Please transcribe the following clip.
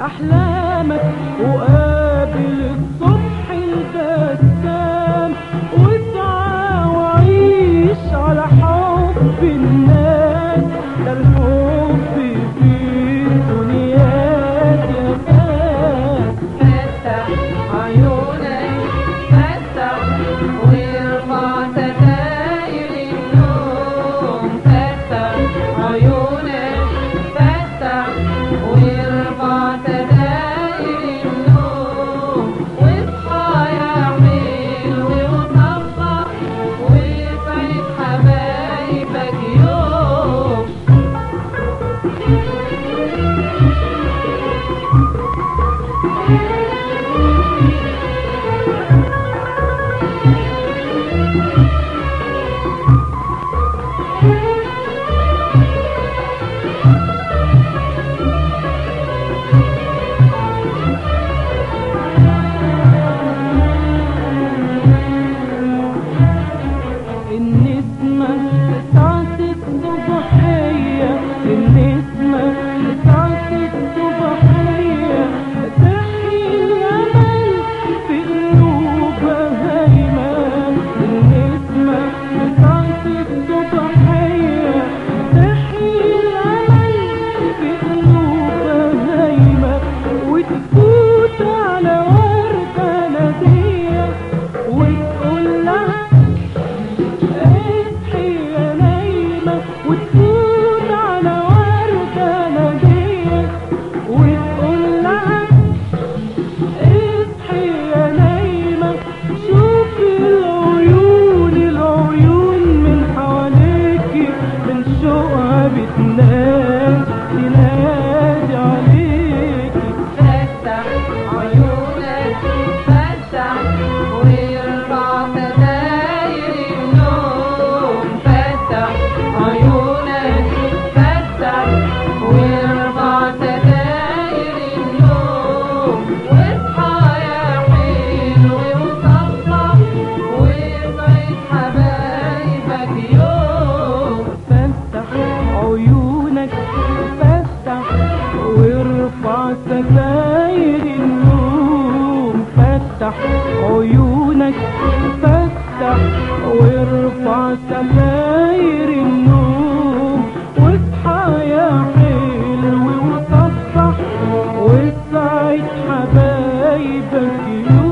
أحلامك وقابل الصبح البسام واسعى وعيش على حب الناس ده الحب في الدنيا يا فات فتح عيونك فتح وارفع ستاير النوم فتح عيونك فتح وارفع ستاير النوم واصحى يا حلو وصفح واسعد حبايبك يوم النسمة ساعة الصبحية النسمة ساعة الصبحية تحيي الأمل في قلوبها هيمة النسمة ساعة الصبحية تحيي الأمل في قلوبها هيمة وتفوت على وردة نادية وتقول لها اصحي يا نايمة وتفوت على وردة نادية وتقول لها اصحي يا نايمة شوفي العيون العيون من حواليكي من شوقها بتنادي تنادي عليكي فتح عيونك فتح وارفع ستاير النوم فتح عيونك فتح وارفع ستاير النوم واصحى يا حلو وصفح واسعد حبايبك يوم فتح عيونك فتح وارفع ستاير النوم فتح عيونك فتح وارفع ستاير النوم واصحى يا حلو وصفح واسعد حبايبك يوم